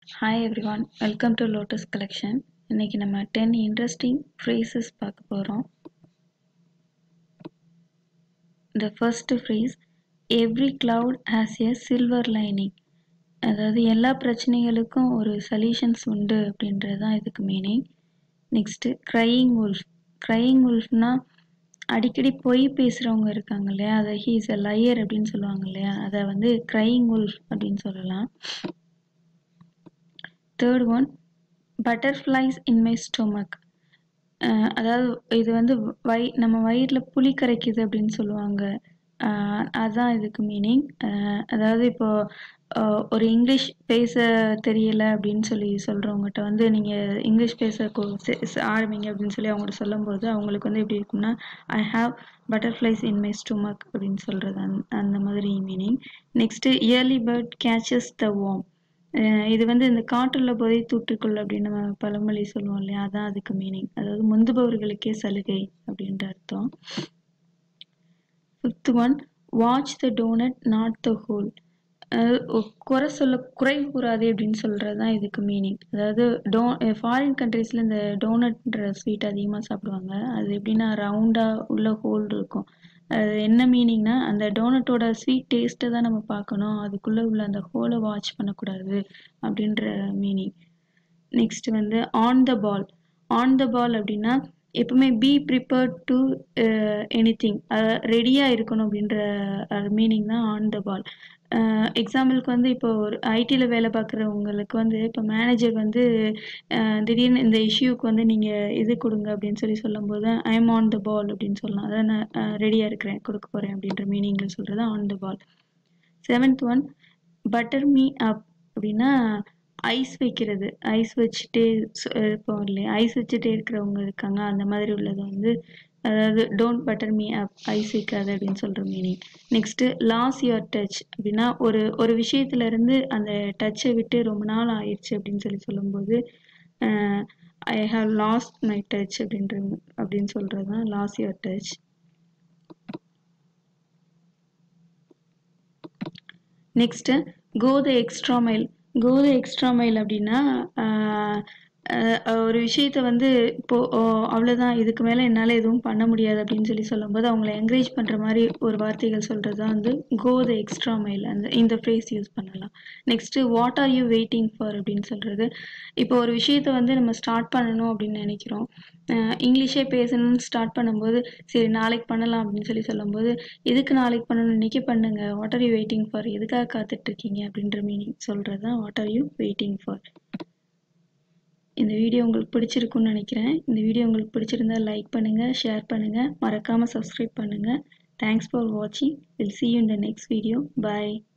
hi everyone welcome to lotus collection இன்னைக்கு நம்ம ten interesting phrases பார்க்க போகிறோம் the first phrase every cloud has a silver lining அதாவது எல்லா பிரச்சனைகளுக்கும் ஒரு சொல்யூஷன்ஸ் உண்டு அப்படின்றது தான் இதுக்கு meaning next crying wolf crying உல்ஃப்னா அடிக்கடி பொய் பேசுகிறவங்க இருக்காங்க இல்லையா அதை ஹீ இஸ் அ லயர் அப்படின்னு சொல்லுவாங்க இல்லையா அதை வந்து க்ரையிங் உல்ஃப் அப்படின்னு சொல்லலாம் third one butterflies in my stomach அதாவது இது வந்து வய் நம்ம வயிறில் புளி கரைக்குது அப்படின்னு சொல்லுவாங்க அஹ் அதுதான் இதுக்கு மீனிங் அதாவது இப்போ அஹ் ஒரு இங்கிலீஷ் பேச தெரியல அப்படின்னு சொல்லி சொல்கிறவங்ககிட்ட வந்து நீங்கள் இங்கிலீஷ் பேச கொ- செ- செ- ஆரம்பிங்க அப்படின்னு சொல்லி அவங்கள்ட்ட சொல்லும்போது அவங்களுக்கு வந்து எப்படி இருக்கும்னா I have butterflies in my stomach அப்படின்னு சொல்கிறது அந்த அந்த மாதிரி meaning next early bird catches the warm அஹ் இது வந்து இந்த காற்றுள்ள போதை தூற்றுக்குள் அப்படின்னு நம்ம பழமொழி சொல்லுவோம் இல்லையா அதான் அதுக்கு மீனிங் அதாவது முந்துபவர்களுக்கே சலுகை அப்படின்ற அர்த்தம் fifth one watch the doughnut not the hole குறை சொல்ல குறை கூறாதே அப்படின்னு சொல்கிறது தான் இதுக்கு மீனிங் அதாவது டோ ஃபாரின் கண்ட்ரீஸில் இந்த டோனட்ன்ற ஸ்வீட் அதிகமாக சாப்பிடுவாங்க அது எப்படின்னா ரவுண்டாக உள்ள ஹோல் இருக்கும் அது என்ன மீனிங்னா அந்த டோனட்டோட ஸ்வீட் டேஸ்ட்டை தான் நம்ம பார்க்கணும் அதுக்குள்ளே உள்ள அந்த ஹோலை வாட்ச் பண்ணக்கூடாது அப்படின்ற மீனிங் நெக்ஸ்ட் வந்து on the ball on the ball அப்படின்னா எப்பவுமே be prepared to anything ரெடியாக இருக்கணும் அப்படின்ற மீனிங் தான் ஆன் த பால் எக்ஸாம்பிளுக்கு வந்து இப்போ ஒரு ஐடியில் வேலை பார்க்குறவங்களுக்கு வந்து இப்போ மேனேஜர் வந்து அஹ், திடீர்னு இந்த இஷ்யூக்கு வந்து நீங்கள் இது கொடுங்க அப்படின்னு சொல்லி சொல்லும்போது ஐ எம் ஆன் த பால் அப்படின்னு சொல்லலாம் அதான் நான் ரெடியாக இருக்கிறேன் கொடுக்க போகிறேன் அப்படின்ற மீனிங்கில் சொல்கிறது on the ball seventh one butter me up அப்படின்னா ஐஸ் வைக்கிறது ஐஸ் வச்சுட்டே சு- இருப்போம் இல்லையா ஐஸ் வச்சுட்டே இருக்கிறவங்க இருக்காங்க அந்த மாதிரி உள்ளது வந்து அதாவது டோன்ட் பட்டர் மீ அப் ஐஸ் வைக்காது அப்படின்னு சொல்கிற meaning next lose your touch அப்படின்னா ஒரு ஒரு விஷயத்துல இருந்து அந்த டச்சை விட்டு ரொம்ப நாள் ஆயிடுச்சு அப்படின்னு சொல்லி சொல்லும்போது I have lost my touch அப்படின்ற அப்படின்னு சொல்கிறது தான் lose your touch next go the extra mile go the extra mile அப்படின்னா ஆஹ் ஆஹ் ஒரு விஷயத்த வந்து இப்போ ஓ, அவ்வளவுதான் இதுக்கு மேலே என்னால் எதுவும் பண்ண முடியாது அப்படின்னு சொல்லி சொல்லும்போது அவங்கள என்கரேஜ் பண்ணுற மாதிரி ஒரு வார்த்தைகள் சொல்கிறது தான் வந்து கோ த எக்ஸ்ட்ரா மைல் அந்த இந்த ஃப்ரேஸ் யூஸ் பண்ணலாம் next what are you waiting for அப்படின்னு சொல்கிறது இப்போ ஒரு விஷயத்த வந்து நம்ம ஸ்டார்ட் பண்ணணும் அப்படின்னு நினைக்கிறோம் ஆஹ் இங்கிலீஷே பேசணும்னு ஸ்டார்ட் பண்ணும்போது சரி நாளைக்கு பண்ணலாம் அப்படின்னு சொல்லி சொல்லும்போது எதுக்கு நாளைக்கு பண்ணணும் இன்னைக்கு பண்ணுங்க what are you waiting for எதுக்காக காத்துட்டு இருக்கீங்க அப்படின்ற மீனிங் சொல்கிறது தான் what are you waiting for இந்த வீடியோ உங்களுக்கு பிடிச்சிருக்கும்னு நினைக்கிறேன் இந்த வீடியோ உங்களுக்கு பிடிச்சிருந்தா லைக் பண்ணுங்கள் ஷேர் பண்ணுங்கள் மறக்காமல் சப்ஸ்கிரைப் பண்ணுங்கள் தேங்க்ஸ் ஃபார் வாட்சிங் will see you in the next video bye